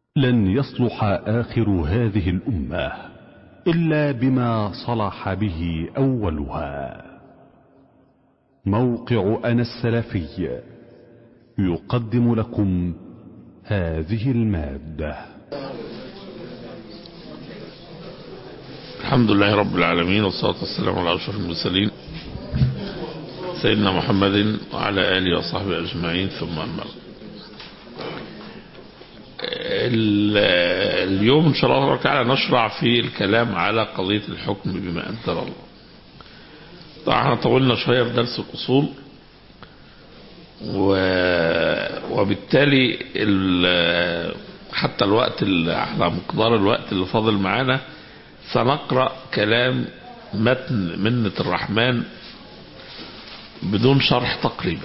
لن يصلح آخر هذه الأمة إلا بما صلح به أولها موقع أنا السلفي يقدم لكم هذه المادة الحمد لله رب العالمين والصلاة والسلام على أشرف المرسلين سيدنا محمد وعلى آله وصحبه أجمعين ثم أما اليوم إن شاء الله تعالى نشرع في الكلام على قضية الحكم بما أنزل الله طبعا احنا طولنا شوية في درس الأصول و... وبالتالي ال... حتى الوقت ال... على مقدار الوقت اللي فاضل معانا سنقرأ كلام متن منة الرحمن بدون شرح تقريبا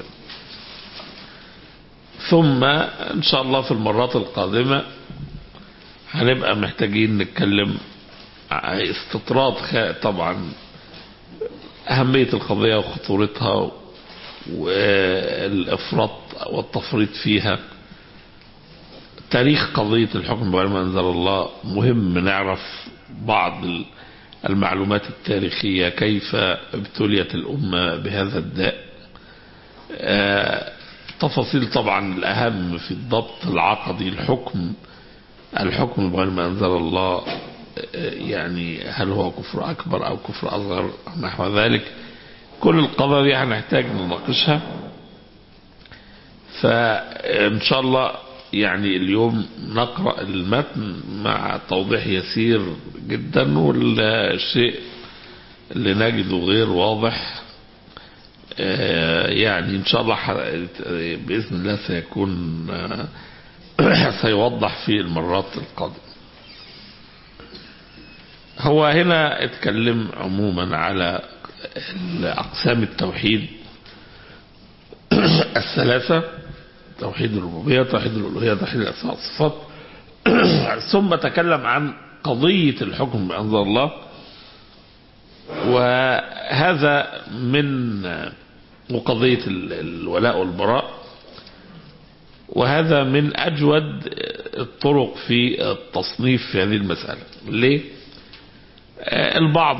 ثم ان شاء الله في المرات القادمة هنبقى محتاجين نتكلم استطراد طبعا أهمية القضية وخطورتها والإفراط والتفريط فيها تاريخ قضية الحكم بغير ما أنزل الله مهم نعرف بعض المعلومات التاريخية كيف ابتليت الأمة بهذا الداء تفاصيل طبعا الأهم في الضبط العقدي الحكم الحكم بغير ما أنزل الله يعني هل هو كفر أكبر أو كفر أصغر نحو ذلك كل القضايا دي هنحتاج نناقشها فإن شاء الله يعني اليوم نقرأ المتن مع توضيح يسير جدا والشيء اللي نجده غير واضح يعني ان شاء الله باذن الله سيكون سيوضح في المرات القادمه هو هنا اتكلم عموما على اقسام التوحيد الثلاثه توحيد الربوبيه توحيد الالوهيه توحيد الاسماء والصفات ثم تكلم عن قضيه الحكم بانزل الله وهذا من وقضية الولاء والبراء وهذا من أجود الطرق في التصنيف في هذه المسألة ليه البعض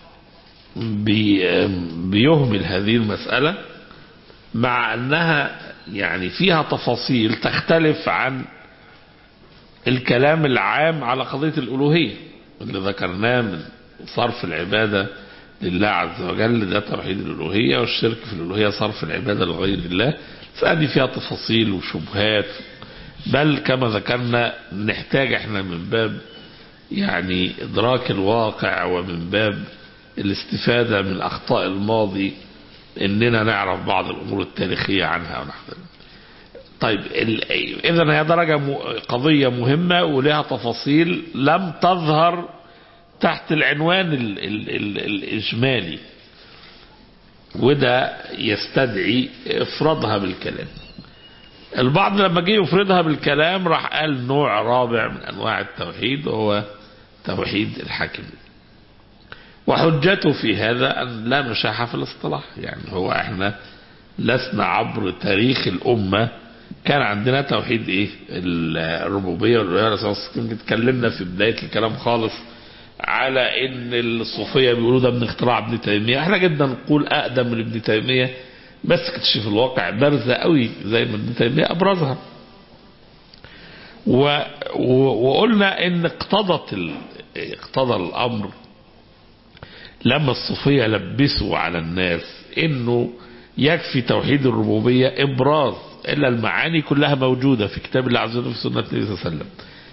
بيهمل هذه المسألة مع أنها يعني فيها تفاصيل تختلف عن الكلام العام على قضية الألوهية اللي ذكرناه من صرف العبادة لله عز وجل ده توحيد الألوهية والشرك في الألوهية صرف العبادة لغير الله فهذه فيها تفاصيل وشبهات بل كما ذكرنا نحتاج احنا من باب يعني إدراك الواقع ومن باب الاستفادة من أخطاء الماضي إننا نعرف بعض الأمور التاريخية عنها ونحن طيب إذا هي درجة قضية مهمة ولها تفاصيل لم تظهر تحت العنوان ال ال ال الإجمالي وده يستدعي إفرادها بالكلام البعض لما جه يفردها بالكلام راح قال نوع رابع من أنواع التوحيد وهو توحيد الحاكم وحجته في هذا أن لا مشاحة في الاصطلاح يعني هو احنا لسنا عبر تاريخ الأمة كان عندنا توحيد ايه الربوبية والرؤية اتكلمنا في بداية الكلام خالص على ان الصوفيه بيقولوا ده من اختراع ابن تيميه احنا جدا نقول اقدم من ابن تيميه بس كانتش في الواقع بارزه قوي زي ما ابن تيميه ابرزها و... و... وقلنا ان اقتضت ال... اقتضى الامر لما الصوفيه لبسوا على الناس انه يكفي توحيد الربوبيه ابراز الا المعاني كلها موجوده في كتاب الله عز وجل في سنه النبي صلى الله عليه وسلم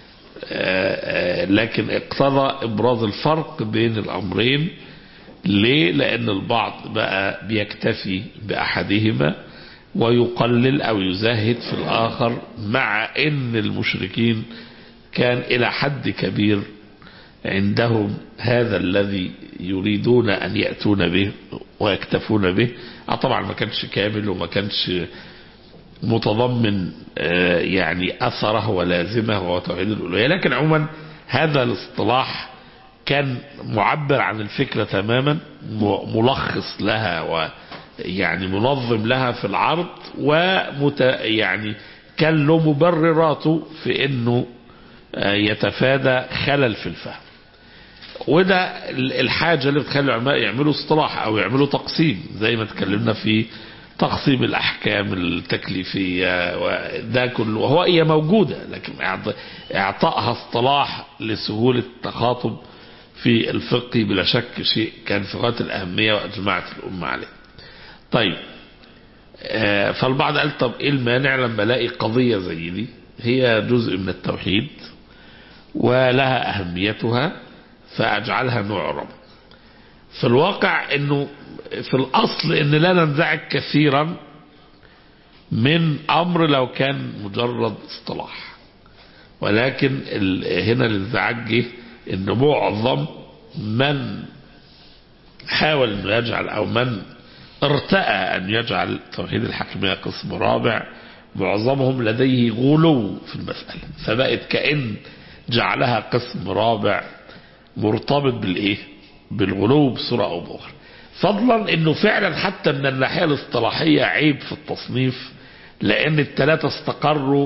لكن اقتضى ابراز الفرق بين الامرين ليه لان البعض بقى بيكتفي باحدهما ويقلل او يزهد في الاخر مع ان المشركين كان الى حد كبير عندهم هذا الذي يريدون ان ياتون به ويكتفون به طبعا ما كانش كامل وما كانش متضمن يعني أثره ولازمه وهو توحيد الألوهية لكن عموما هذا الاصطلاح كان معبر عن الفكرة تماما ملخص لها ويعني منظم لها في العرض ومت يعني كان له مبرراته في انه يتفادى خلل في الفهم وده الحاجة اللي بتخلي العلماء يعملوا اصطلاح او يعملوا تقسيم زي ما اتكلمنا في تقسيم الاحكام التكليفية وده كله وهو هي موجودة لكن اعطائها اصطلاح لسهولة التخاطب في الفقه بلا شك شيء كان في غاية الاهمية واجمعت الامة عليه طيب فالبعض قال طب ايه المانع لما الاقي قضية زي دي هي جزء من التوحيد ولها اهميتها فاجعلها معرب في الواقع انه في الاصل ان لا ننزعج كثيرا من امر لو كان مجرد اصطلاح ولكن هنا الانزعاج جه ان معظم من حاول انه يجعل او من ارتأى ان يجعل توحيد الحكمية قسم رابع معظمهم لديه غلو في المسألة فبقت كأن جعلها قسم رابع مرتبط بالايه بالغلو بصورة او باخرى فضلا انه فعلا حتى من الناحية الاصطلاحية عيب في التصنيف لان الثلاثة استقروا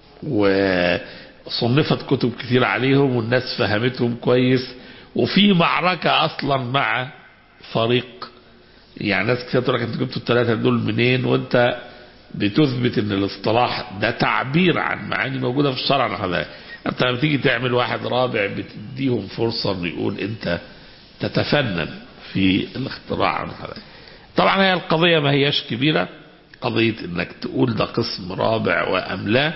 وصنفت كتب كتير عليهم والناس فهمتهم كويس وفي معركة اصلا مع فريق يعني ناس كتير تقول لك انت جبتوا الثلاثة دول منين وانت بتثبت ان الاصطلاح ده تعبير عن معاني موجودة في الشرع هذا انت لما تيجي تعمل واحد رابع بتديهم فرصة انه يقول انت تتفنن في الاختراع عن هذا طبعا هي القضية ما هياش كبيرة قضية انك تقول ده قسم رابع وام لا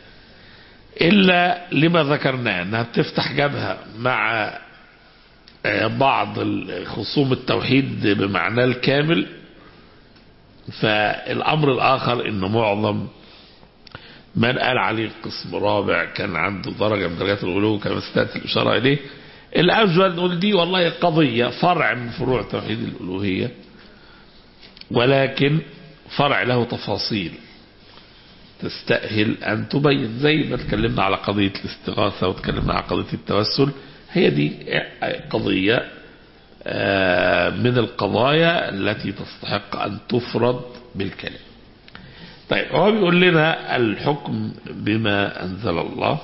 الا لما ذكرناه انها بتفتح جبهة مع بعض خصوم التوحيد بمعناه الكامل فالامر الاخر انه معظم من قال عليه قسم رابع كان عنده درجة من درجات الغلو كما ستأتي الإشارة إليه الأجود نقول دي والله قضية فرع من فروع توحيد الألوهية ولكن فرع له تفاصيل تستأهل أن تبين زي ما تكلمنا على قضية الاستغاثة وتكلمنا على قضية التوسل هي دي قضية من القضايا التي تستحق أن تفرض بالكلام طيب هو بيقول لنا الحكم بما أنزل الله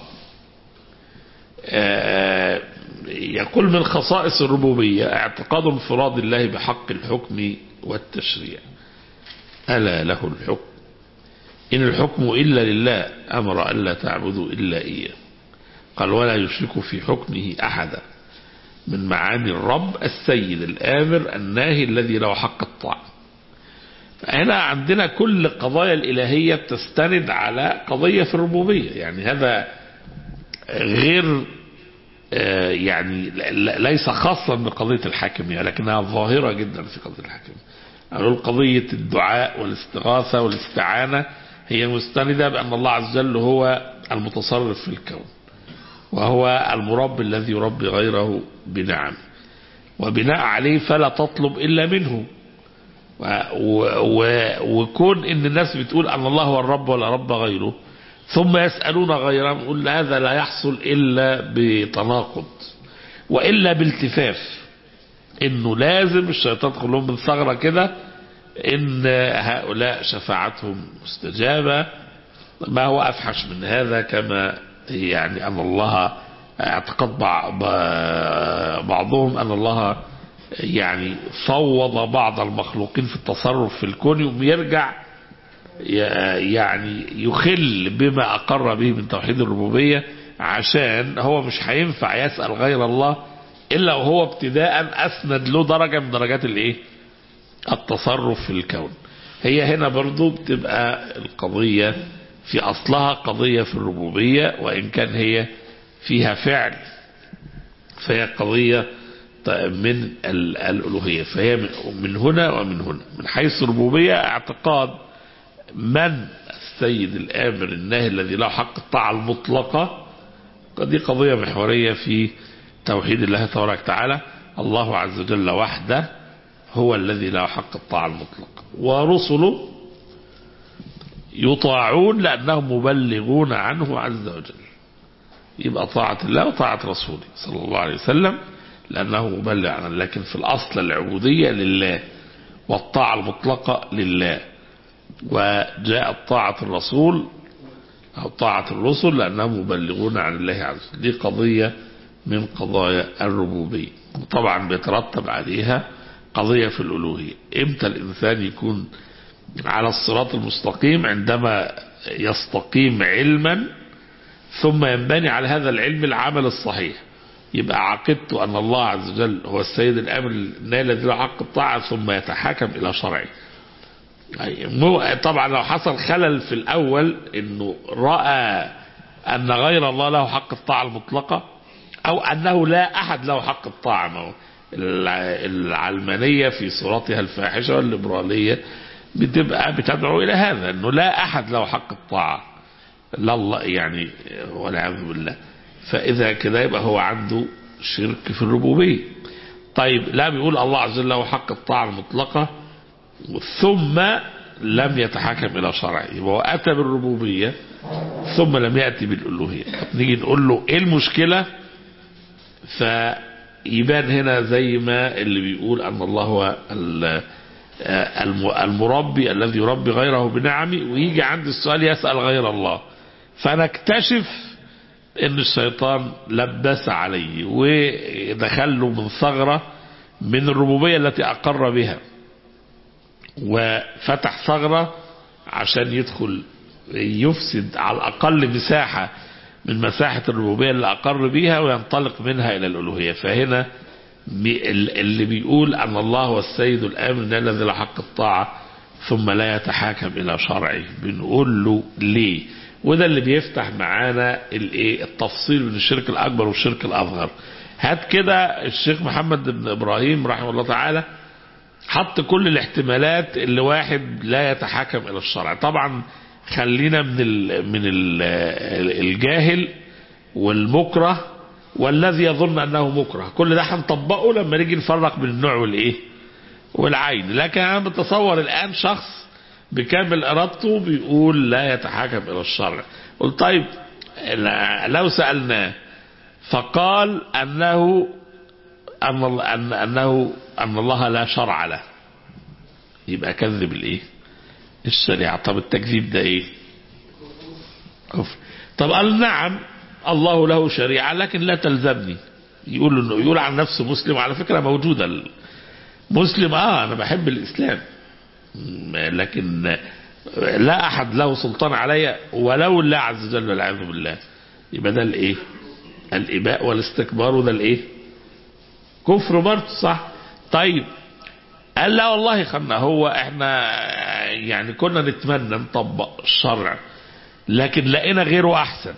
يقول من خصائص الربوبية اعتقاد انفراد الله بحق الحكم والتشريع ألا له الحكم إن الحكم إلا لله أمر ألا تعبدوا إلا إياه قال ولا يشرك في حكمه أحدا من معاني الرب السيد الآمر الناهي الذي له حق الطاعة هنا عندنا كل قضايا الإلهية بتستند على قضية في الربوبية يعني هذا غير يعني ليس خاصا بقضية الحاكمية لكنها ظاهرة جدا في قضية الحاكمية أقول قضية الدعاء والاستغاثة والاستعانة هي مستندة بأن الله عز وجل هو المتصرف في الكون وهو المربي الذي يربي غيره بنعم وبناء عليه فلا تطلب إلا منه و و وكون ان الناس بتقول ان الله هو الرب ولا رب غيره ثم يسألون غيره نقول هذا لا يحصل الا بتناقض والا بالتفاف انه لازم الشيطان تدخل لهم من ثغرة كده ان هؤلاء شفاعتهم مستجابة ما هو افحش من هذا كما يعني ان الله اعتقد بعضهم ان الله يعني فوض بعض المخلوقين في التصرف في الكون ويرجع يعني يخل بما أقر به من توحيد الربوبية عشان هو مش هينفع يسأل غير الله إلا وهو ابتداء أسند له درجة من درجات الإيه التصرف في الكون هي هنا برضو بتبقى القضية في أصلها قضية في الربوبية وإن كان هي فيها فعل فهي قضية من الألوهية فهي من هنا ومن هنا من حيث الربوبية اعتقاد من السيد الآمر الناهي الذي له حق الطاعة المطلقة دي قضية محورية في توحيد الله تبارك وتعالى الله عز وجل وحده هو الذي له حق الطاعة المطلقة ورسله يطاعون لأنهم مبلغون عنه عز وجل يبقى طاعة الله وطاعة رسوله صلى الله عليه وسلم لأنه مبلغ عنه لكن في الأصل العبودية لله والطاعة المطلقة لله وجاءت طاعة الرسول أو طاعة الرسل لأنهم مبلغون عن الله عز وجل دي قضية من قضايا الربوبية طبعا بيترتب عليها قضية في الألوهية إمتى الإنسان يكون على الصراط المستقيم عندما يستقيم علما ثم ينبني على هذا العلم العمل الصحيح يبقى عقدته أن الله عز وجل هو السيد الأمر الذي له حق الطاعة ثم يتحاكم إلى شرعه طبعا لو حصل خلل في الأول أنه رأى أن غير الله له حق الطاعة المطلقة أو أنه لا أحد له حق الطاعة ما هو العلمانية في صورتها الفاحشة والليبرالية بتبقى بتدعو إلى هذا أنه لا أحد له حق الطاعة لا الله يعني والعياذ بالله فإذا كده يبقى هو عنده شرك في الربوبية طيب لا بيقول الله عز وجل له حق الطاعة المطلقة ثم لم يتحكم إلى شرعه يبقى هو أتى بالربوبية ثم لم يأتي بالألوهية نيجي نقول له إيه المشكلة فيبان هنا زي ما اللي بيقول أن الله هو المربي الذي يربي غيره بنعمه ويجي عند السؤال يسأل غير الله فنكتشف ان الشيطان لبس عليه ودخله من ثغرة من الربوبية التي أقر بها وفتح ثغرة عشان يدخل يفسد على الأقل مساحة من مساحة الربوبية اللي أقر بها وينطلق منها إلى الألوهية فهنا اللي بيقول أن الله هو السيد الآمن الذي له حق الطاعة ثم لا يتحاكم إلى شرعه بنقول له ليه وده اللي بيفتح معانا الايه التفصيل بين الشرك الأكبر والشرك الأصغر هات كده الشيخ محمد بن إبراهيم رحمه الله تعالى حط كل الاحتمالات اللي واحد لا يتحاكم إلى الشرع طبعا خلينا من ال من ال الجاهل والمكره والذي يظن انه مكره كل ده هنطبقه لما نيجي نفرق بين النوع والايه والعين لكن انا بتصور الان شخص بكامل ارادته بيقول لا يتحاكم الى الشرع قلت طيب لو سالناه فقال انه أن أن أنه أن الله لا شرع له يبقى كذب الإيه؟ الشريعة طب التكذيب ده إيه؟ كفر طب قال نعم الله له شريعة لكن لا تلزمني يقول انه يقول عن نفسه مسلم على فكرة موجودة مسلم اه انا بحب الاسلام لكن لا احد له سلطان علي ولو الله عز وجل والعياذ بالله يبقى ده الايه الاباء والاستكبار وده الايه كفر برضه صح طيب قال لا والله خلنا هو احنا يعني كنا نتمنى نطبق الشرع لكن لقينا غيره احسن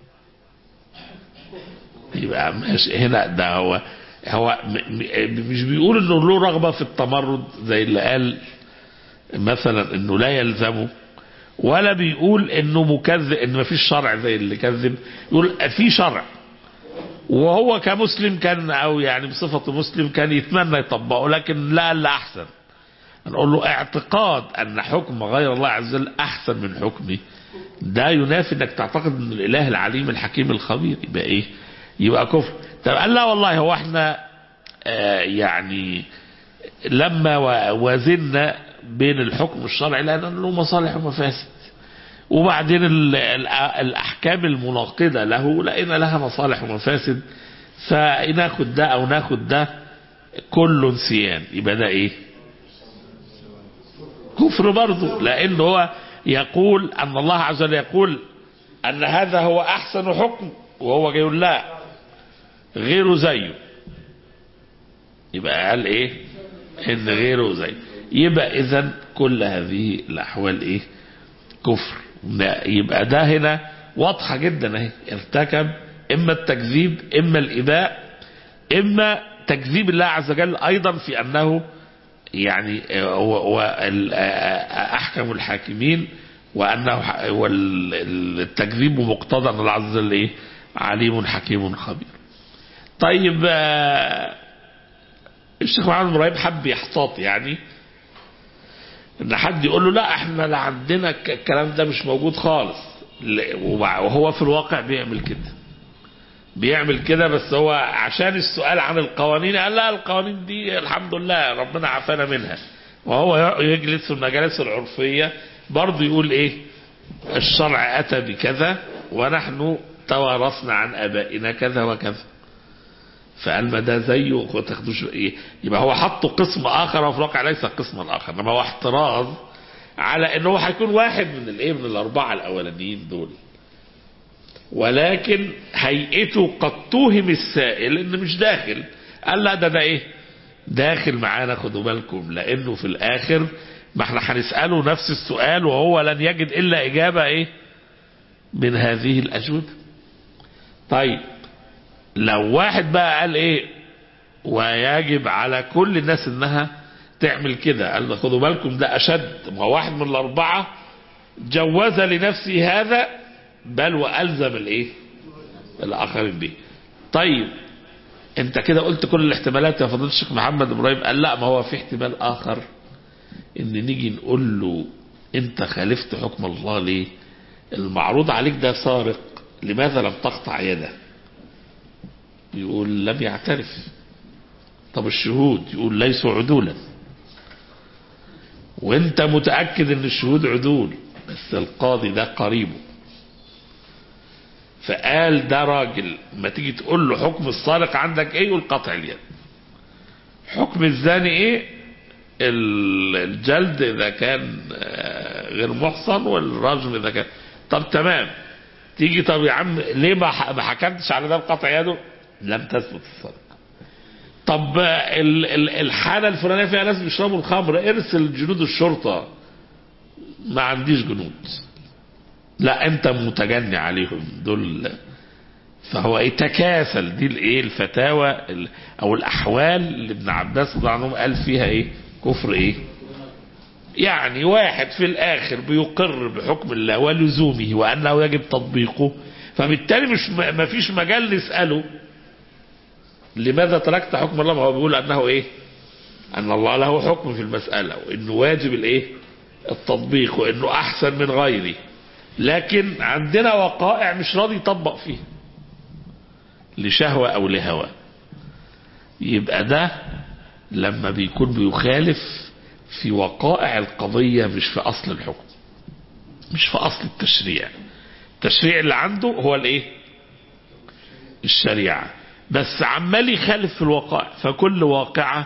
يبقى ماشي هنا ده هو هو مش بيقول انه له رغبه في التمرد زي اللي قال مثلا انه لا يلزمه ولا بيقول انه مكذب ان ما فيش شرع زي اللي كذب يقول في شرع وهو كمسلم كان او يعني بصفته مسلم كان يتمنى يطبقه لكن لا الا احسن نقول له اعتقاد ان حكم غير الله عز وجل احسن من حكمي ده ينافي انك تعتقد ان الاله العليم الحكيم الخبير يبقى ايه يبقى كفر طب قال لا والله هو احنا آه يعني لما وازنا بين الحكم الشرعي لان له مصالح ومفاسد وبعدين ال ال الاحكام المناقضه له لقينا لها مصالح ومفاسد فناخد ده او ناخد ده كل سيان يبقى ده ايه كفر برضه لان هو يقول ان الله عز وجل يقول ان هذا هو احسن حكم وهو يقول لا غيره زيه يبقى قال ايه ان غيره زيه يبقى اذا كل هذه الاحوال ايه كفر يبقى ده هنا واضحة جدا اهي ارتكب اما التكذيب اما الاباء اما تكذيب الله عز وجل ايضا في انه يعني هو احكم الحاكمين وانه والتكذيب مقتضى ان الله عز وجل ايه عليم حكيم خبير طيب الشيخ محمد ابراهيم حب يحتاط يعني ان حد يقول له لا احنا لا عندنا الكلام ده مش موجود خالص وهو في الواقع بيعمل كده بيعمل كده بس هو عشان السؤال عن القوانين قال لا القوانين دي الحمد لله ربنا عافانا منها وهو يجلس في المجالس العرفية برضه يقول ايه الشرع أتى بكذا ونحن توارثنا عن آبائنا كذا وكذا فقال ما ده زيه وتاخدوش ايه يبقى هو حطه قسم اخر وفي الواقع ليس قسما اخر انما هو احتراز على انه هيكون واحد من الايه من الاربعه الاولانيين دول ولكن هيئته قد توهم السائل ان مش داخل قال لا ده ده ايه داخل معانا خدوا بالكم لانه في الاخر ما احنا هنساله نفس السؤال وهو لن يجد الا اجابه ايه من هذه الاجوبه طيب لو واحد بقى قال ايه ويجب على كل الناس انها تعمل كده قال خدوا بالكم ده اشد ما هو واحد من الاربعه جوز لنفسه هذا بل والزم الايه الاخرين به طيب انت كده قلت كل الاحتمالات يا فضيله الشيخ محمد ابراهيم قال لا ما هو في احتمال اخر ان نيجي نقول له انت خالفت حكم الله ليه المعروض عليك ده سارق لماذا لم تقطع يده يقول لم يعترف طب الشهود يقول ليسوا عدولا وانت متأكد ان الشهود عدول بس القاضي ده قريبه فقال ده راجل ما تيجي تقول له حكم السارق عندك ايه يقول قطع اليد حكم الزاني ايه الجلد اذا كان غير محصن والرجم اذا كان طب تمام تيجي طب يا عم ليه ما حكمتش على ده بقطع يده لم تثبت السرقة طب الحالة الفلانية فيها ناس بيشربوا الخمر ارسل جنود الشرطة ما عنديش جنود لا انت متجني عليهم دول فهو ايه تكاسل دي الايه الفتاوى او الاحوال اللي ابن عباس رضي الله عنهم قال فيها ايه كفر ايه يعني واحد في الاخر بيقر بحكم الله ولزومه وانه يجب تطبيقه فبالتالي مش ما فيش مجال نساله لماذا تركت حكم الله ما هو بيقول انه ايه ان الله له حكم في المسألة وانه واجب الايه التطبيق وانه احسن من غيره لكن عندنا وقائع مش راضي يطبق فيها لشهوة او لهوى يبقى ده لما بيكون بيخالف في وقائع القضية مش في اصل الحكم مش في اصل التشريع التشريع اللي عنده هو الايه الشريعه بس عمال يخالف في الواقع فكل واقعة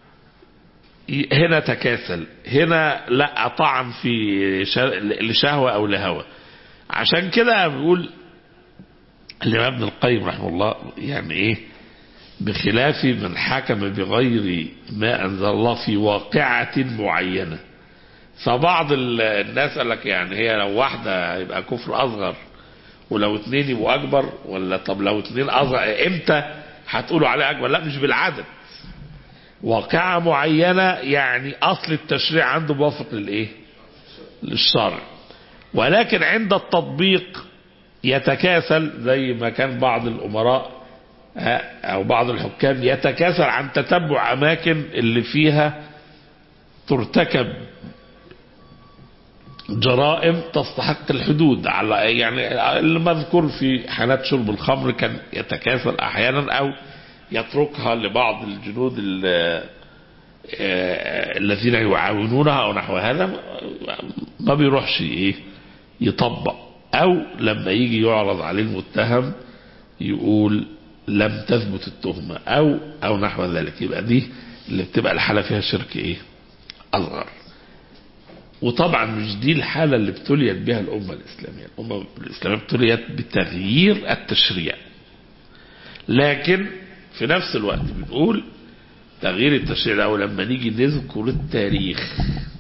هنا تكاسل هنا لا طعن في لشهوة او لهوى عشان كده بيقول الامام ابن القيم رحمه الله يعني ايه بخلاف من حكم بغير ما انزل الله في واقعة معينة فبعض الناس قال لك يعني هي لو واحدة يبقى كفر اصغر ولو اتنين يبقوا اكبر ولا طب لو اتنين اصغر امتى هتقولوا عليه اكبر لا مش بالعدد واقعة معينة يعني اصل التشريع عنده موافق للايه للشرع ولكن عند التطبيق يتكاسل زي ما كان بعض الامراء او بعض الحكام يتكاسل عن تتبع اماكن اللي فيها ترتكب جرائم تستحق الحدود على يعني المذكور في حالات شرب الخمر كان يتكاسل احيانا او يتركها لبعض الجنود الذين يعاونونها او نحو هذا ما بيروحش ايه يطبق او لما يجي يعرض عليه المتهم يقول لم تثبت التهمة او او نحو ذلك يبقى دي اللي بتبقى الحالة فيها شرك ايه اصغر وطبعا مش دي الحالة اللي ابتليت بها الأمة الإسلامية الأمة الإسلامية ابتليت بتغيير التشريع لكن في نفس الوقت بنقول تغيير التشريع ده ولما نيجي نذكر التاريخ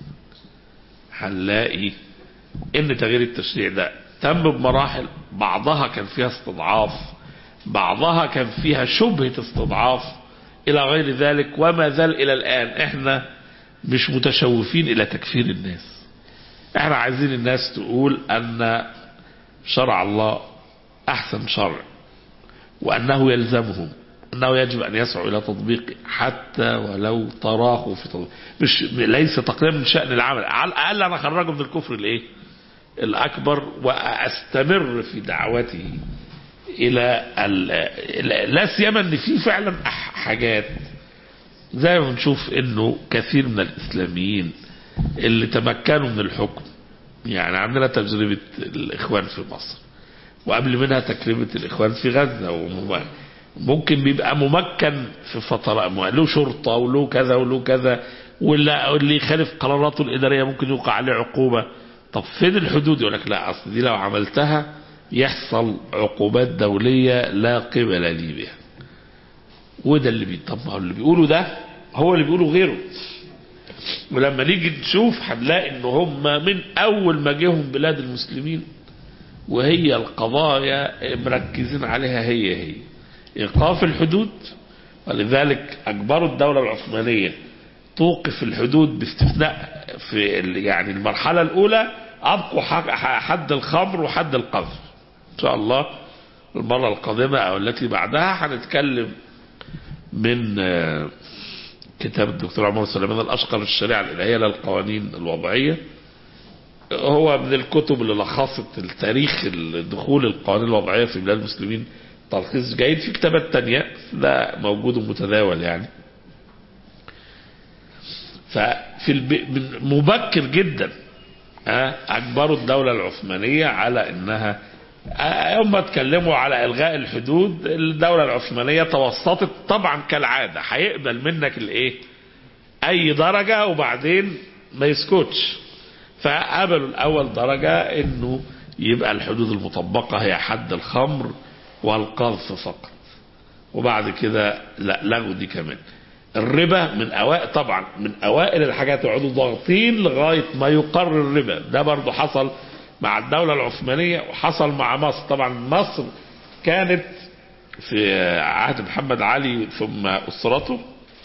هنلاقي ان تغيير التشريع ده تم بمراحل بعضها كان فيها استضعاف بعضها كان فيها شبهة استضعاف الى غير ذلك وما زال الى الان احنا مش متشوفين الى تكفير الناس احنا عايزين الناس تقول ان شرع الله احسن شرع وانه يلزمهم انه يجب ان يسعوا الى تطبيقه حتى ولو تراخوا في تطبيق مش ليس تقريبا من شان العمل على الاقل انا اخرجه من الكفر الايه الاكبر واستمر في دعوته الى لا سيما ان في فعلا حاجات زي ما بنشوف انه كثير من الاسلاميين اللي تمكنوا من الحكم يعني عندنا تجربة الإخوان في مصر وقبل منها تجربة الإخوان في غزة وم- ممكن بيبقى ممكن في فترة له شرطة وله كذا وله كذا ولا- واللي يخالف قراراته الإدارية ممكن يوقع عليه عقوبة طب فين الحدود يقول لك لا أصل دي لو عملتها يحصل عقوبات دولية لا قبل لي بها وده اللي بي طب ما هو اللي بيقوله ده هو اللي بيقوله غيره ولما نيجي نشوف هنلاقي ان هم من اول ما جيهم بلاد المسلمين وهي القضايا مركزين عليها هي هي ايقاف الحدود ولذلك اجبروا الدولة العثمانية توقف الحدود باستثناء في ال- يعني المرحلة الاولى ابقوا ح- حد الخمر وحد القذف ان شاء الله المرة القادمة او التي بعدها هنتكلم من آه، كتاب الدكتور عمر سليمان الأشقر الشريعة الإلهية للقوانين الوضعية هو من الكتب اللي لخصت التاريخ دخول القوانين الوضعية في بلاد المسلمين تلخيص جيد في كتابات تانية ده موجود ومتداول يعني ففي الب... من مبكر جدا آه، أجبروا الدولة العثمانية على أنها آه، هم اتكلموا على إلغاء الحدود الدولة العثمانية توسطت طبعا كالعادة هيقبل منك الإيه أي درجة وبعدين ما يسكتش فقبلوا الأول درجة أنه يبقى الحدود المطبقة هي حد الخمر والقذف فقط وبعد كده لا لغوا دي كمان الربا من اوائل طبعا من اوائل الحاجات يقعدوا ضاغطين لغايه ما يقر الربا ده برضه حصل مع الدوله العثمانيه وحصل مع مصر طبعا مصر كانت في عهد محمد علي ثم اسرته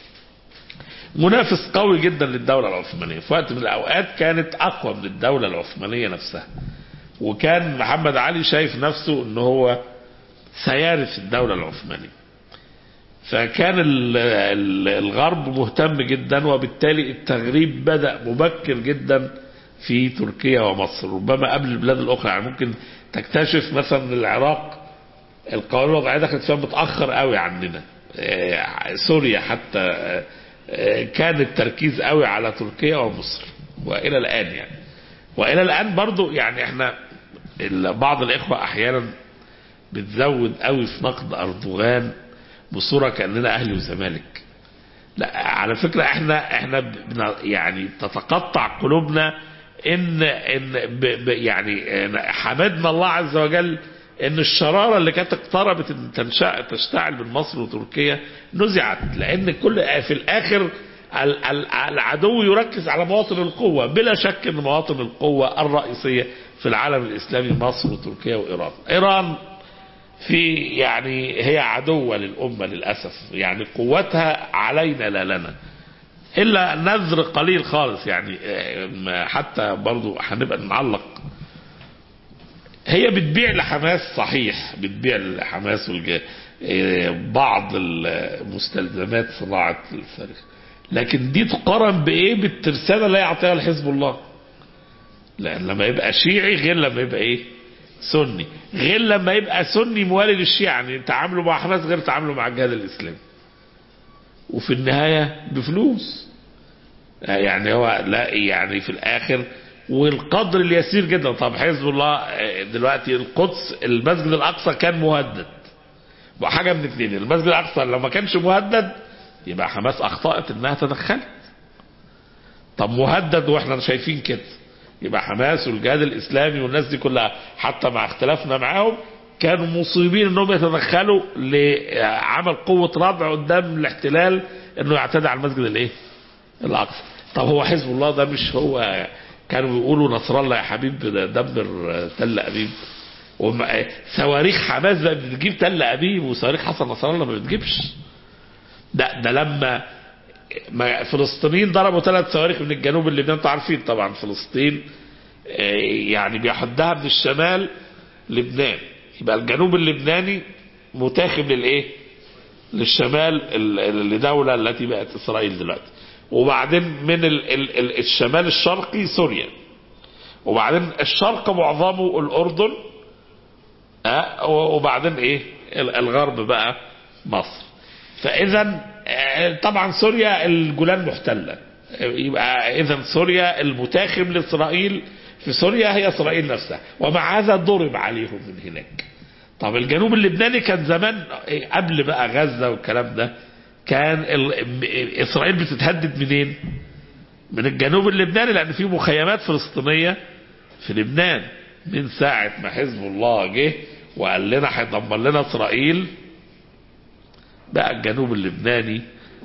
منافس قوي جدا للدوله العثمانيه في وقت من الاوقات كانت اقوى من الدوله العثمانيه نفسها وكان محمد علي شايف نفسه ان هو سيارث الدوله العثمانيه فكان ال- ال- الغرب مهتم جدا وبالتالي التغريب بدأ مبكر جدا في تركيا ومصر ربما قبل البلاد الأخرى يعني ممكن تكتشف مثلا العراق القوانين الوضعية دخلت فيها متأخر قوي عننا آه، سوريا حتى آه، آه، كان التركيز قوي على تركيا ومصر وإلى الآن يعني وإلى الآن برضو يعني احنا ال- بعض الإخوة أحيانا بتزود قوي في نقد أردوغان بصورة كأننا أهلي وزمالك لا على فكرة احنا احنا بن- يعني تتقطع قلوبنا ان ان ب ب يعني إن حمدنا الله عز وجل ان الشرارة اللي كانت اقتربت ان تنشأ تشتعل من مصر وتركيا نزعت لان كل في الاخر ال- ال- العدو يركز على مواطن القوة بلا شك ان مواطن القوة الرئيسية في العالم الاسلامي مصر وتركيا وايران ايران في يعني هي عدوة للأمة للأسف يعني قوتها علينا لا لنا إلا نذر قليل خالص يعني آه، حتى برضو هنبقى نعلق هي بتبيع لحماس صحيح بتبيع لحماس والج... آه، بعض المستلزمات صناعة الفريق لكن دي تقارن بإيه بالترسانة اللي يعطيها لحزب الله لأن لما يبقى شيعي غير لما يبقى إيه سني غير لما يبقى سني موالي للشيعة يعني تعاملوا مع حماس غير تعاملوا مع الجهاد الإسلامي وفي النهاية بفلوس يعني هو لا يعني في الآخر والقدر اليسير جدا طب حزب الله آه، دلوقتي القدس المسجد الأقصى كان مهدد وحاجة من اثنين المسجد الأقصى لو ما كانش مهدد يبقى حماس أخطأت إنها تدخلت طب مهدد واحنا شايفين كده يبقى حماس والجهاد الاسلامي والناس دي كلها حتى مع اختلافنا معاهم كانوا مصيبين انهم يتدخلوا لعمل قوة ردع قدام الاحتلال انه يعتدي على المسجد الايه الاقصى طب هو حزب الله ده مش هو كانوا بيقولوا نصر الله يا حبيب ده دمر تل ابيب وما- صواريخ حماس بقى بتجيب تل ابيب وصواريخ حسن نصر الله ما بتجيبش ده ده لما ما فلسطينيين ضربوا ثلاث صواريخ من الجنوب اللبنان انتوا عارفين طبعا فلسطين آه، يعني بيحدها من الشمال لبنان يبقى الجنوب اللبناني متاخم للايه للشمال ال- ال- لدولة التي بقت اسرائيل دلوقتي وبعدين من ال ال ال الشمال الشرقي سوريا وبعدين الشرق معظمه الاردن آه، وبعدين ايه ال- الغرب بقى مصر فاذا آه، طبعا سوريا الجولان محتله آه، يبقى اذا سوريا المتاخم لاسرائيل في سوريا هي اسرائيل نفسها ومع هذا ضرب عليهم من هناك طب الجنوب اللبناني كان زمان إيه، قبل بقى غزة والكلام ده كان ال- م- اسرائيل بتتهدد منين من الجنوب اللبناني لان في مخيمات فلسطينية في لبنان من ساعة ما حزب الله جه وقال لنا هيدمر لنا اسرائيل بقى الجنوب اللبناني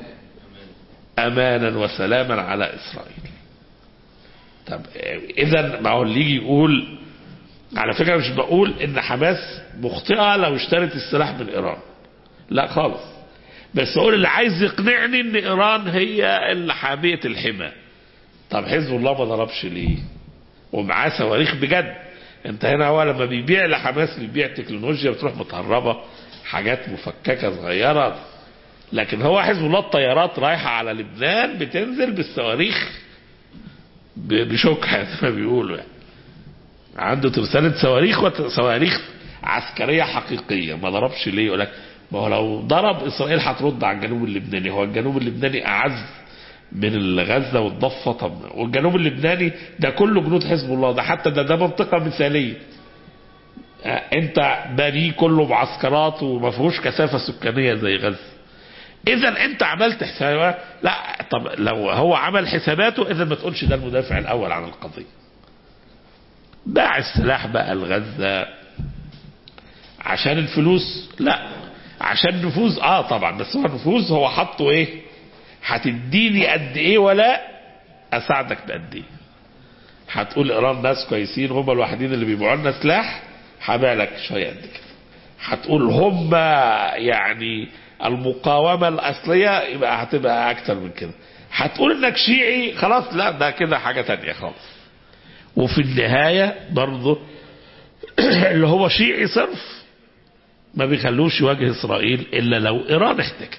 امانا وسلاما على اسرائيل طب اذا ما هو اللي يجي يقول على فكره مش بقول ان حماس مخطئه لو اشترت السلاح من ايران لا خالص بس اقول اللي عايز يقنعني ان ايران هي اللي حاميه الحمى طب حزب الله ما ضربش ليه ومعاه صواريخ بجد انت هنا هو لما بيبيع لحماس بيبيع تكنولوجيا بتروح متهربه حاجات مفككه صغيره لكن هو حزب الله الطيارات رايحه على لبنان بتنزل بالصواريخ ب- بشوكها زي ما بيقولوا يعني عنده ترسانة صواريخ وصواريخ عسكرية حقيقية ما ضربش ليه يقول لك ما هو لو ضرب إسرائيل هترد على الجنوب اللبناني هو الجنوب اللبناني أعز من غزة والضفة طب والجنوب اللبناني ده كله جنود حزب الله ده حتى ده ده منطقة مثالية آه، انت بني كله معسكرات وما فيهوش كثافة سكانية زي غزة اذا انت عملت حسابات لا طب لو هو عمل حساباته اذا ما تقولش ده المدافع الاول عن القضيه باع السلاح بقى لغزه عشان الفلوس لا عشان نفوذ اه طبعا بس هو النفوذ هو حطه ايه هتديني قد ايه ولا اساعدك بقد ايه هتقول ايران ناس كويسين هم الوحيدين اللي بيبيعوا لنا سلاح هبيع لك شويه قد كده هتقول هم يعني المقاومة الأصلية يبقى هتبقى أكتر من كده هتقول إنك شيعي خلاص لا ده كده حاجة تانية خالص وفي النهاية برضه اللي هو شيعي صرف ما بيخلوش يواجه إسرائيل إلا لو إيران احتاجت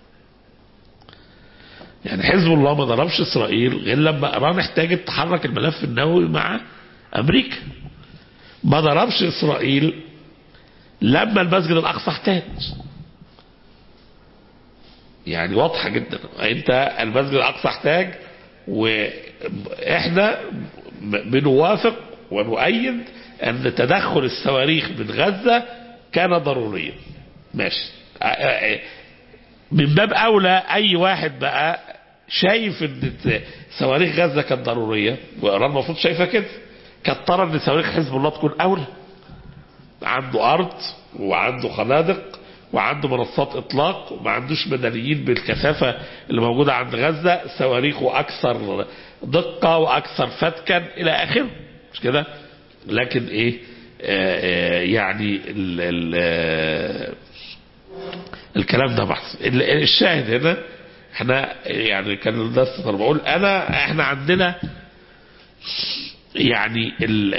يعني حزب الله ما ضربش إسرائيل غير لما إيران احتاجت تحرك الملف النووي مع أمريكا ما ضربش إسرائيل لما المسجد الأقصى احتاج يعني واضحة جدا انت المسجد الأقصى احتاج واحنا بنوافق ونؤيد ان تدخل الصواريخ من غزة كان ضروريا ماشي من باب اولى اي واحد بقى شايف ان صواريخ غزة كانت ضرورية وايران المفروض شايفة كده كانت ترى ان صواريخ حزب الله تكون اولى عنده ارض وعنده خنادق وعنده منصات اطلاق وما عندوش مدنيين بالكثافه اللي موجوده عند غزه صواريخه اكثر دقه واكثر فتكا الى اخره مش كده لكن ايه آآ آآ يعني ال ال الكلام ده بحث الشاهد هنا احنا يعني كان الناس بقول انا احنا عندنا يعني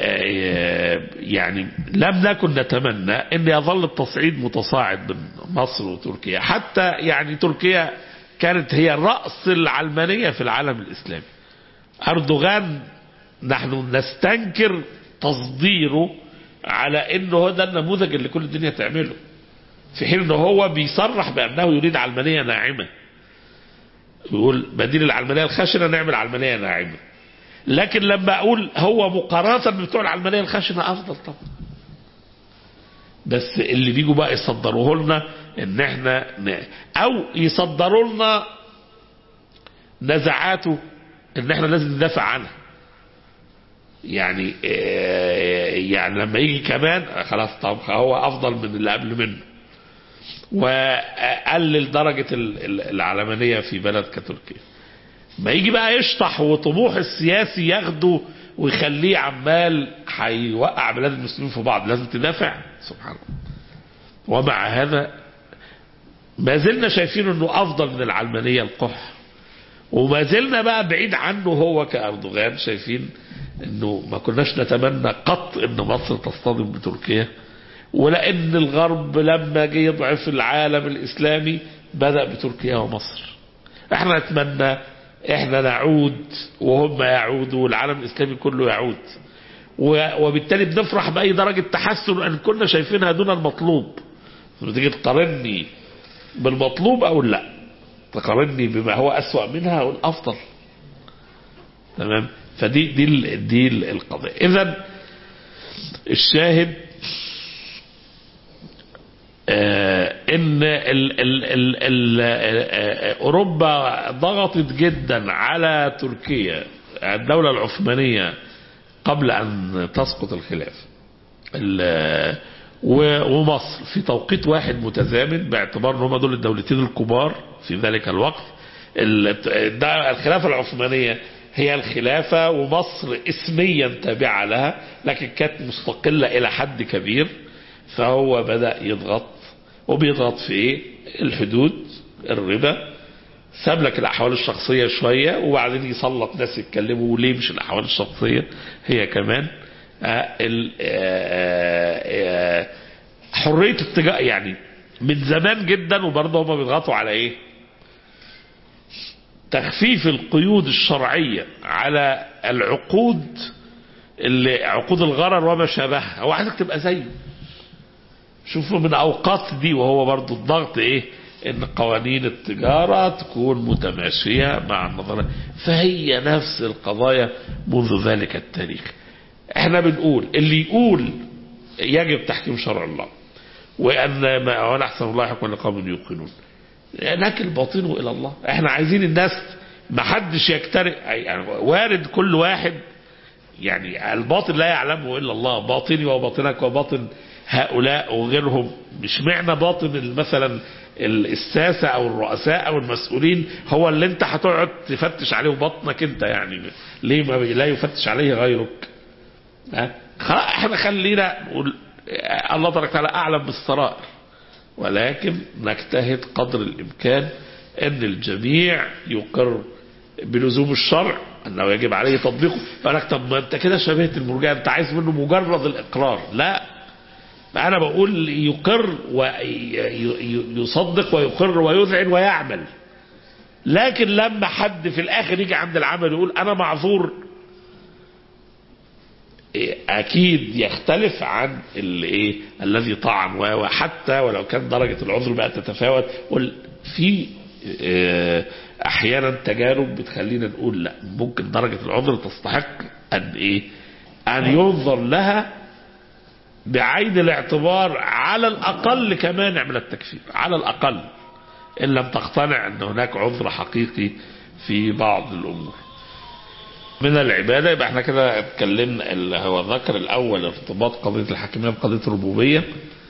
يعني لم نكن نتمنى ان يظل التصعيد متصاعد بين مصر وتركيا حتى يعني تركيا كانت هي رأس العلمانية في العالم الإسلامي أردوغان نحن نستنكر تصديره على انه هو ده النموذج اللي كل الدنيا تعمله في حين انه هو بيصرح بانه يريد علمانية ناعمة يقول بديل العلمانية الخشنة نعمل علمانية ناعمة لكن لما اقول هو مقارنة بتوع العلمانية الخشنة افضل طبعا بس اللي بيجوا بقى يصدروه لنا ان احنا ن... او يصدروا لنا نزعاته ان احنا لازم ندافع عنها يعني يعني لما يجي كمان خلاص طب هو افضل من اللي قبل منه وقلل درجة العلمانية في بلد كتركيا ما يجي بقى يشطح وطموح السياسي ياخده ويخليه عمال هيوقع بلاد المسلمين في بعض لازم تدافع سبحان الله ومع هذا ما زلنا شايفين انه افضل من العلمانية القح وما زلنا بقى بعيد عنه هو كأردوغان شايفين انه ما كناش نتمنى قط ان مصر تصطدم بتركيا ولان الغرب لما جه يضعف العالم الاسلامي بدأ بتركيا ومصر احنا نتمنى احنا نعود وهم يعودوا والعالم الاسلامي كله يعود وبالتالي بنفرح باي درجة تحسن ان كنا شايفينها دون المطلوب تيجي تقارني بالمطلوب او لا تقارني بما هو اسوأ منها او الافضل تمام فدي دي ال- دي ال- القضيه اذا الشاهد آه، ان ال ال ال ال آه، اوروبا ضغطت جدا على تركيا الدوله العثمانيه قبل ان تسقط الخلافه ال- و- ومصر في توقيت واحد متزامن باعتبار ان هم دول الدولتين الكبار في ذلك الوقت ال- ده الخلافه العثمانيه هي الخلافه ومصر اسميا تابعه لها لكن كانت مستقله الى حد كبير فهو بدا يضغط وبيضغط في ايه؟ الحدود الربا ساب لك الاحوال الشخصيه شويه وبعدين يسلط ناس يتكلموا ليه مش الاحوال الشخصيه هي كمان آه، ال- آه، آه، حريه التجاره يعني من زمان جدا وبرضه هم بيضغطوا على ايه؟ تخفيف القيود الشرعيه على العقود اللي عقود الغرر وما شابهها هو عايزك تبقى زيه شوفوا من اوقات دي وهو برضو الضغط ايه ان قوانين التجارة تكون متماشية مع النظرية فهي نفس القضايا منذ ذلك التاريخ احنا بنقول اللي يقول يجب تحكيم شرع الله وان ما وانا احسن الله حكما لقوم يوقنون لكن الباطن الى الله احنا عايزين الناس ما حدش يكترئ يعني وارد كل واحد يعني الباطن لا يعلمه الا الله باطني وباطنك وباطن هؤلاء وغيرهم مش معنى باطن مثلا الساسة او الرؤساء او المسؤولين هو اللي انت هتقعد تفتش عليه بطنك انت يعني ليه ما لا يفتش عليه غيرك ها؟ خلاص احنا خلينا نقول الله تبارك وتعالى اعلم بالسرائر ولكن نجتهد قدر الامكان ان الجميع يقر بلزوم الشرع انه يجب عليه تطبيقه فقال لك طب ما انت كده شبهت المرجئه انت عايز منه مجرد الاقرار لا ما انا بقول يقر ويصدق ويقر ويذعن ويعمل لكن لما حد في الاخر يجي عند العمل يقول انا معذور اكيد يختلف عن الايه الذي طعن وحتى ولو كان درجه العذر بقى تتفاوت قل في اه احيانا تجارب بتخلينا نقول لا ممكن درجه العذر تستحق ان ايه ان ينظر لها بعين الاعتبار على الاقل كمانع من التكفير على الاقل ان لم تقتنع ان هناك عذر حقيقي في بعض الامور من العبادة يبقى احنا كده اتكلمنا اللي هو ذكر الاول ارتباط قضية الحاكمية بقضية الربوبية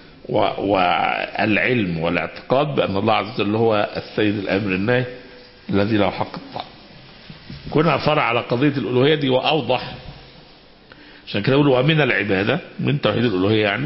والعلم والاعتقاد بان الله عز وجل هو السيد الامر الناهي الذي له حق الطاعة كنا فرع على قضية الالوهية دي واوضح عشان كده يقولوا ومن العبادة من توحيد الالوهية يعني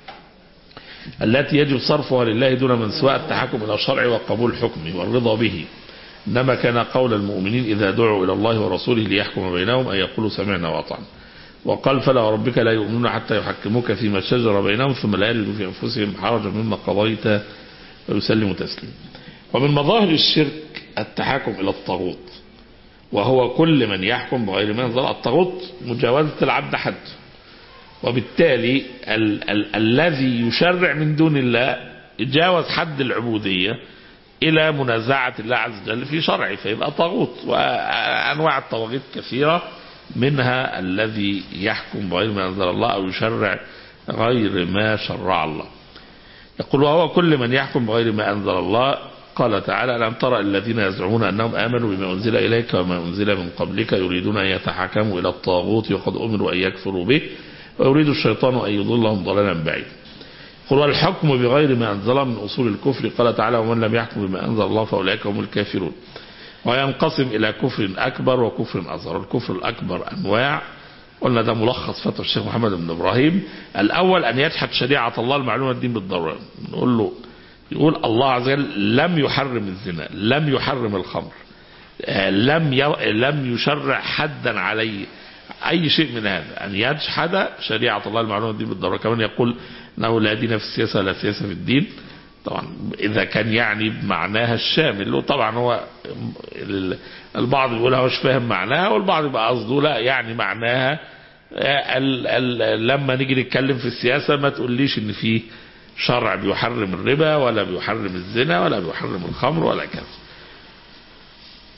التي يجب صرفها لله دون من سواء التحكم الى الشرع وقبول حكمه والرضا به إنما كان قول المؤمنين إذا دعوا إلى الله ورسوله ليحكم بينهم أن يقولوا سمعنا وأطعنا وقال فلا وربك لا يؤمنون حتى يحكموك فيما شجر بينهم ثم لا يجدوا في أنفسهم حرجا مما قضيت ويسلموا تسليما ومن مظاهر الشرك التحاكم إلى الطاغوت وهو كل من يحكم بغير ما انزل الطاغوت مجاوزة العبد حد وبالتالي ال- ال- الذي يشرع من دون الله جاوز حد العبودية إلى منازعة الله عز وجل في شرعه فيبقى طاغوت وأنواع الطواغيت كثيرة منها الذي يحكم بغير ما أنزل الله أو يشرع غير ما شرع الله يقول وهو كل من يحكم بغير ما أنزل الله قال تعالى ألم ترى الذين يزعمون أنهم آمنوا بما أنزل إليك وما أنزل من قبلك يريدون أن يتحكموا إلى الطاغوت وقد أمروا أن يكفروا به ويريد الشيطان أن يضلهم ضلالا بعيدا قل والحكم بغير ما أنزل من أصول الكفر قال تعالى ومن لم يحكم بما أنزل الله فأولئك هم الكافرون وينقسم إلى كفر أكبر وكفر أصغر الكفر الأكبر أنواع قلنا ده ملخص فتوى الشيخ محمد بن إبراهيم الأول أن يجحد شريعة الله المعلومة الدين بالضرورة نقول له يقول الله عز وجل لم يحرم الزنا لم يحرم الخمر آه، لم يو... لم يشرع حدا عليه أي شيء من هذا أن يجحد شريعة الله المعلومة الدين بالضرورة كمان يقول أنه لا دين في السياسة ولا سياسة في الدين طبعا إذا كان يعني بمعناها الشامل وطبعا هو ال- البعض يقول هو مش فاهم معناها والبعض يبقى قصده لا يعني معناها آه، ال ال لما نيجي نتكلم في السياسة ما تقوليش ان في شرع بيحرم الربا ولا بيحرم الزنا ولا بيحرم الخمر ولا كذا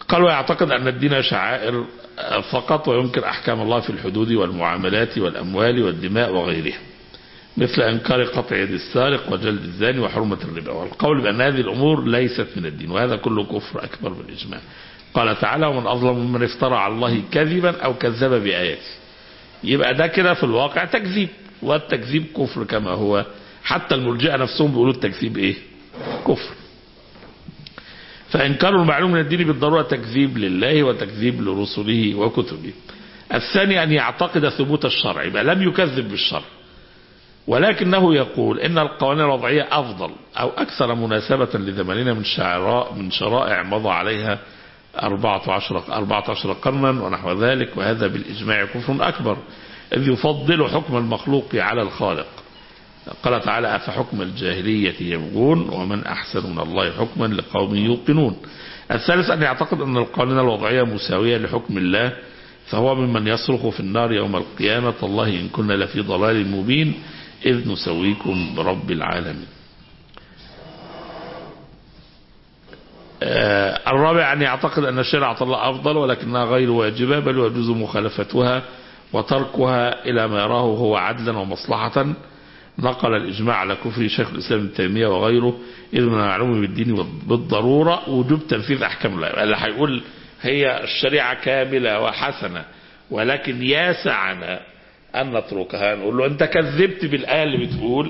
قال ويعتقد أن الدين شعائر فقط وينكر أحكام الله في الحدود والمعاملات والأموال والدماء وغيرها مثل إنكار قطع يد السارق وجلد الزاني وحرمة الربا والقول بأن هذه الأمور ليست من الدين وهذا كله كفر أكبر بالإجماع قال تعالى ومن أظلم ممن افترى على الله كذبا أو كذب بآياته يبقى ده كده في الواقع تكذيب والتكذيب كفر كما هو حتى المرجئة نفسهم بيقولوا التكذيب ايه كفر فإنكار المعلوم من الدين بالضرورة تكذيب لله وتكذيب لرسله وكتبه الثاني أن يعتقد ثبوت الشرع يبقى لم يكذب بالشرع ولكنه يقول إن القوانين الوضعية أفضل أو أكثر مناسبة لزماننا من شعراء من شرائع مضى عليها 14 14 قرنا ونحو ذلك وهذا بالإجماع كفر أكبر إذ يفضل حكم المخلوق على الخالق قال تعالى أفحكم الجاهلية يبغون ومن أحسن من الله حكما لقوم يوقنون الثالث أن يعتقد أن القوانين الوضعية مساوية لحكم الله فهو ممن يصرخ في النار يوم القيامة الله إن كنا لفي ضلال مبين إذ نسويكم برب العالمين آه الرابع أن يعتقد أن شريعة الله أفضل ولكنها غير واجبة بل يجوز مخالفتها وتركها إلى ما يراه هو عدلا ومصلحة نقل الإجماع على كفر شيخ الإسلام ابن تيمية وغيره إذ من المعلوم بالدين بالضرورة وجوب تنفيذ أحكام الله اللي هيقول هي الشريعة كاملة وحسنة ولكن ياسعنا أن نتركها نقول له أنت كذبت بالآية اللي بتقول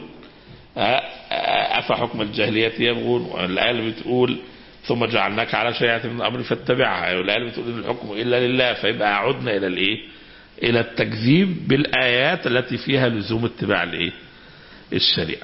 أفحكم الجاهلية يبغون والآية اللي بتقول ثم جعلناك على شريعة من الأمر فاتبعها والآية اللي بتقول إن الحكم إلا لله فيبقى عدنا إلى الإيه؟ إلى التكذيب بالآيات التي فيها لزوم اتباع الإيه؟ الشريعة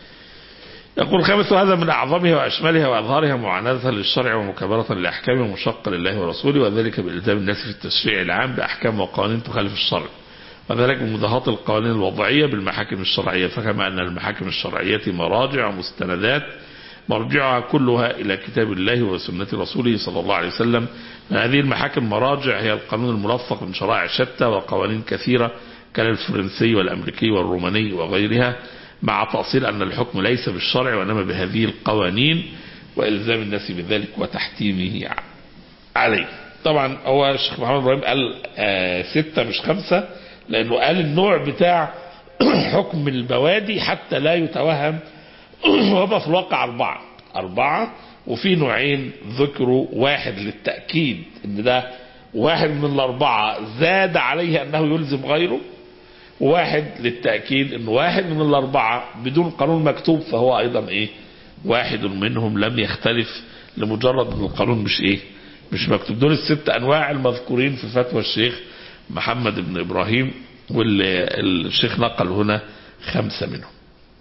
يقول الخامس هذا من أعظمها وأشملها وأظهرها معاندة للشرع ومكابرة للأحكام ومشقة لله ورسوله وذلك بإلزام الناس في التشريع العام بأحكام وقوانين تخالف الشرع وذلك بمضاهاة القوانين الوضعية بالمحاكم الشرعية فكما أن المحاكم الشرعية مراجع ومستندات مرجعها كلها إلى كتاب الله وسنة رسوله صلى الله عليه وسلم هذه المحاكم مراجع هي القانون الملفق من شرائع شتى وقوانين كثيرة كالفرنسي والأمريكي والروماني وغيرها مع تأصيل أن الحكم ليس بالشرع وإنما بهذه القوانين وإلزام الناس بذلك وتحتيمه عليه طبعا هو الشيخ محمد إبراهيم قال آه ستة مش خمسة لأنه قال النوع بتاع حكم البوادي حتى لا يتوهم وهو في الواقع أربعة أربعة وفي نوعين ذكروا واحد للتأكيد إن ده واحد من الأربعة زاد عليه أنه يلزم غيره واحد للتأكيد أن واحد من الأربعة بدون قانون مكتوب فهو أيضا إيه واحد منهم لم يختلف لمجرد أن القانون مش إيه مش مكتوب دول الست أنواع المذكورين في فتوى الشيخ محمد بن إبراهيم واللي الشيخ نقل هنا خمسة منهم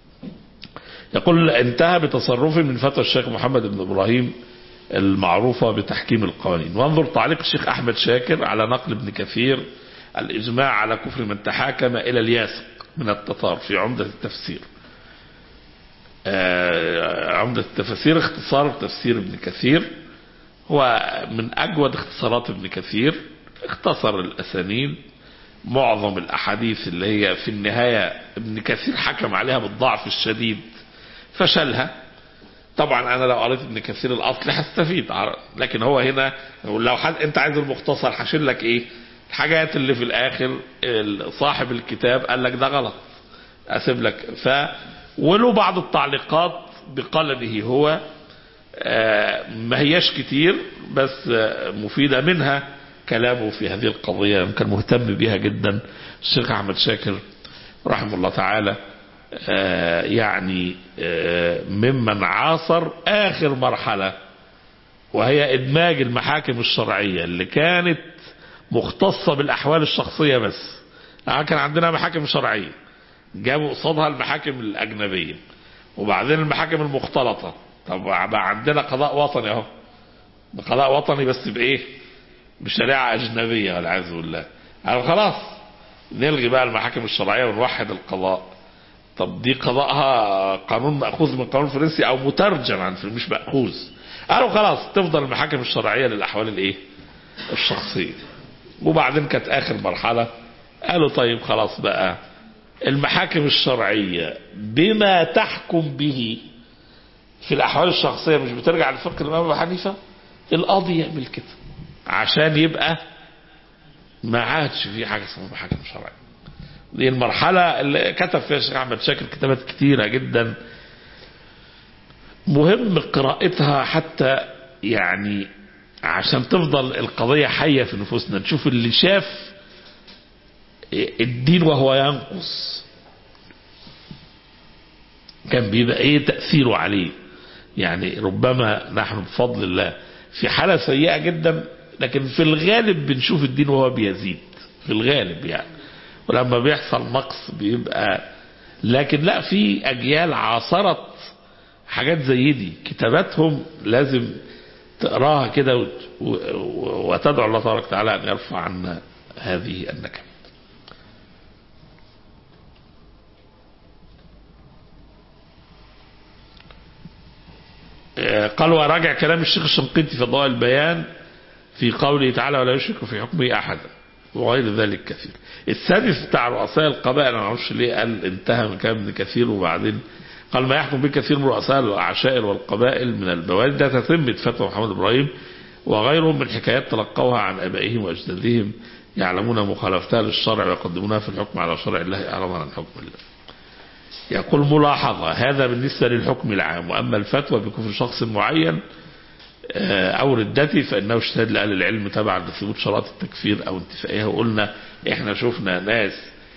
يقول انتهى بتصرف من فتوى الشيخ محمد بن إبراهيم المعروفة بتحكيم القوانين وانظر تعليق الشيخ أحمد شاكر على نقل ابن كثير الإجماع على كفر من تحاكم إلى الياسق من التتار في عمدة التفسير عمدة التفسير اختصار تفسير ابن كثير هو من أجود اختصارات ابن كثير اختصر الأسانيد معظم الأحاديث اللي هي في النهاية ابن كثير حكم عليها بالضعف الشديد فشلها طبعا انا لو قريت ابن كثير الاصل هستفيد لكن هو هنا لو حد انت عايز المختصر هشيل لك ايه الحاجات اللي في الاخر صاحب الكتاب قال لك ده غلط اسيب لك ف وله بعض التعليقات بقلمه هو ما هياش كتير بس مفيدة منها كلامه في هذه القضية كان مهتم بها جدا الشيخ أحمد شاكر رحمه الله تعالى يعني ممن عاصر آخر مرحلة وهي إدماج المحاكم الشرعية اللي كانت مختصة بالأحوال الشخصية بس كان عندنا محاكم شرعية جابوا قصادها المحاكم الأجنبية وبعدين المحاكم المختلطة طب بقى عندنا قضاء وطني اهو قضاء وطني بس بإيه بشريعة أجنبية والعياذ بالله يعني خلاص نلغي بقى المحاكم الشرعية ونوحد القضاء طب دي قضاءها قانون مأخوذ من قانون فرنسي أو مترجم عن مش مأخوذ قالوا خلاص تفضل المحاكم الشرعية للأحوال الإيه الشخصية وبعدين كانت آخر مرحلة قالوا طيب خلاص بقى المحاكم الشرعية بما تحكم به في الأحوال الشخصية مش بترجع لفقه الإمام أبو حنيفة القاضي يعمل كده عشان يبقى ما عادش في حاجة اسمها محاكم شرعية دي المرحلة اللي كتب فيها الشيخ أحمد شاكر كتابات كتيرة جدا مهم قراءتها حتى يعني عشان تفضل القضية حية في نفوسنا نشوف اللي شاف الدين وهو ينقص كان بيبقى ايه تأثيره عليه يعني ربما نحن بفضل الله في حالة سيئة جدا لكن في الغالب بنشوف الدين وهو بيزيد في الغالب يعني ولما بيحصل نقص بيبقى لكن لا في أجيال عاصرت حاجات زي دي كتاباتهم لازم تقراها كده وت- و- وتدعو الله تبارك وتعالى أن يرفع عنا هذه النكبة قال وراجع كلام الشيخ الشنقيطي في ضوء البيان في قوله تعالى ولا يشرك في حكمه احدا وغير ذلك كثير السادس بتاع رؤساء القبائل انا ما اعرفش ليه قال انتهى من كلام ابن كثير وبعدين قال ما يحكم به كثير من رؤساء العشائر والقبائل من البوادي ده تتمة فتوى محمد ابراهيم وغيرهم من حكايات تلقوها عن ابائهم واجدادهم يعلمون مخالفتها للشرع ويقدمونها في الحكم على شرع الله اعراضا عن حكم الله يقول ملاحظة هذا بالنسبة للحكم العام وأما الفتوى بكفر شخص معين آه، أو ردته فإنه اجتهاد لأهل العلم تبعا لثبوت شرائط التكفير أو انتفائها وقلنا إحنا شفنا ناس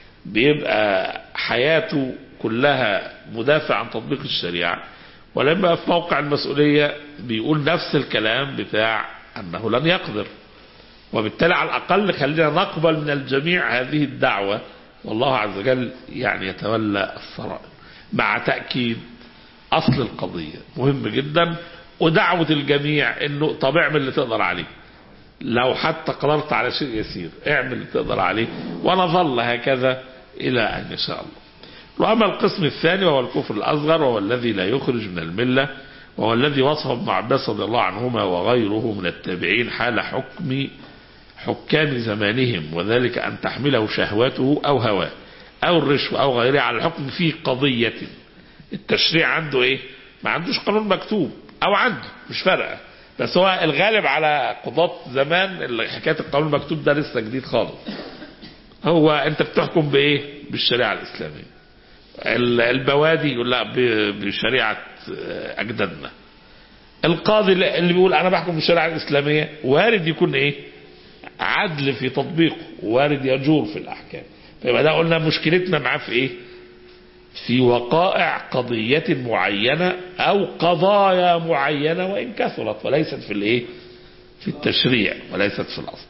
بيبقى حياته كلها مدافع عن تطبيق الشريعة ولما في موقع المسؤولية بيقول نفس الكلام بتاع أنه لن يقدر وبالتالي على الأقل خلينا نقبل من الجميع هذه الدعوة والله عز وجل يعني يتولى السرائر مع تأكيد أصل القضية مهم جدا ودعوة الجميع انه طب اعمل اللي تقدر عليه لو حتى قدرت على شيء يسير اعمل اللي تقدر عليه ونظل هكذا الى ان يشاء الله واما القسم الثاني وهو الكفر الاصغر وهو الذي لا يخرج من المله وهو الذي وصفه ابن عباس رضي الله عنهما وغيره من التابعين حال حكم حكام زمانهم وذلك أن تحمله شهوته أو هواه أو الرشوة أو غيرها على الحكم في قضية التشريع عنده إيه ما عندوش قانون مكتوب أو عنده مش فارقة بس هو الغالب على قضاة زمان اللي حكاية القانون المكتوب ده لسه جديد خالص هو أنت بتحكم بإيه بالشريعة الإسلامية ال- البوادي يقول لا ب- بشريعة أجدادنا القاضي اللي بيقول أنا بحكم بالشريعة الإسلامية وارد يكون إيه عدل في تطبيقه وارد يجور في الأحكام فيبقى ده قلنا مشكلتنا معاه في إيه في وقائع قضية معينة أو قضايا معينة وإن كثرت وليست في الإيه في التشريع وليست في الأصل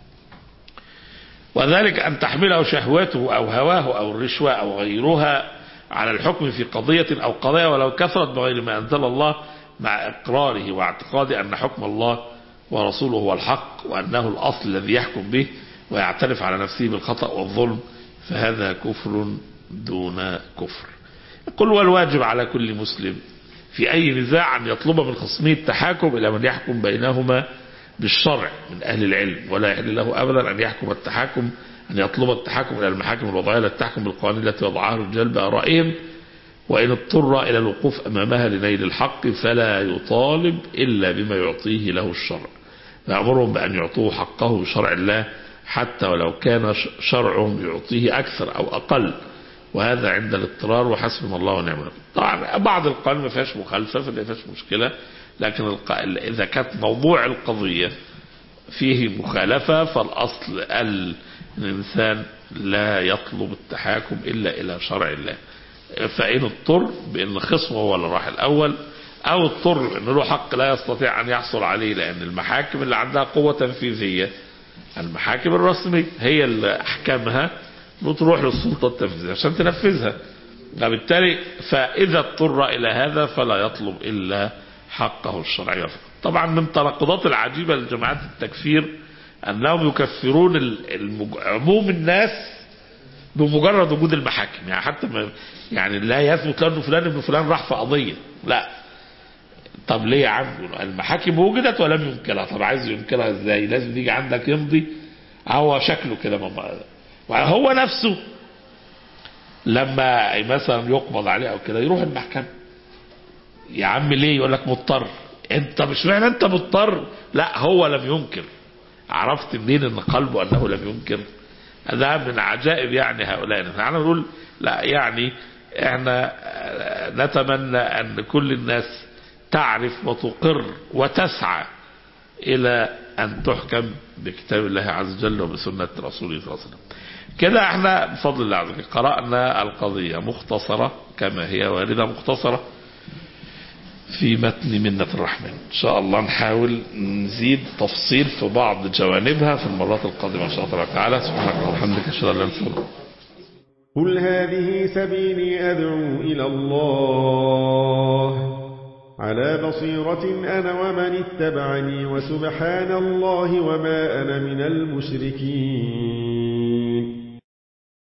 وذلك أن تحمله شهوته أو هواه أو الرشوة أو غيرها على الحكم في قضية أو قضايا ولو كثرت بغير ما أنزل الله مع إقراره واعتقاد أن حكم الله ورسوله هو الحق وأنه الأصل الذي يحكم به ويعترف على نفسه بالخطأ والظلم فهذا كفر دون كفر يقول والواجب على كل مسلم في أي نزاع أن يطلب من خصمه التحاكم إلى من يحكم بينهما بالشرع من أهل العلم ولا يحل له أبدا أن يحكم التحاكم أن يطلب التحاكم إلى المحاكم الوضعية التي تحكم بالقوانين التي وضعها الرجال بآرائهم وإن اضطر إلى الوقوف أمامها لنيل الحق فلا يطالب إلا بما يعطيه له الشرع يأمرهم بأن يعطوه حقه بشرع الله حتى ولو كان شرعهم يعطيه أكثر أو أقل وهذا عند الاضطرار وحسبنا الله ونعم الوكيل طبعا بعض القوانين ما فيهاش مخالفة فما فيهاش مشكلة لكن الق... إذا كانت موضوع القضية فيه مخالفة فالأصل ال- الإنسان لا يطلب التحاكم إلا إلى شرع الله فإن اضطر بأن خصمه هو اللي راح الأول أو اضطر أن له حق لا يستطيع أن يحصل عليه لأن المحاكم اللي عندها قوة تنفيذية المحاكم الرسمية هي اللي أحكامها بتروح للسلطة التنفيذية عشان تنفذها وبالتالي فإذا اضطر إلى هذا فلا يطلب إلا حقه الشرعي فقط. طبعا من تناقضات العجيبة لجماعات التكفير أنهم يكفرون ال- المج... عموم الناس بمجرد وجود المحاكم يعني حتى ما يعني لا يثبت لأنه فلان ابن فلان راح في قضية لا طب ليه يا عم المحاكم وجدت ولم ينكرها طب عايز ينكرها ازاي لازم يجي عندك يمضي هو شكله كده ما- وهو نفسه لما مثلا يقبض عليه او كده يروح المحكمة يا عم ليه يقول لك مضطر انت مش معنى انت مضطر لا هو لم ينكر عرفت منين ان قلبه انه لم ينكر هذا من عجائب يعني هؤلاء نحن نقول لا يعني احنا نتمنى ان كل الناس تعرف وتقر وتسعى الى ان تحكم بكتاب الله عز وجل وبسنة رسوله صلى الله عليه وسلم كده احنا بفضل الله عز وجل قرأنا القضية مختصرة كما هي واردة مختصرة في متن منة الرحمن ان شاء الله نحاول نزيد تفصيل في بعض جوانبها في المرات القادمة ان شاء الله تعالى سبحانك اللهم وبحمدك اشهد ان لا اله الا انت قل هذه سبيلي أدعو إلى الله على بصيرة أنا ومن اتبعني وسبحان الله وما أنا من المشركين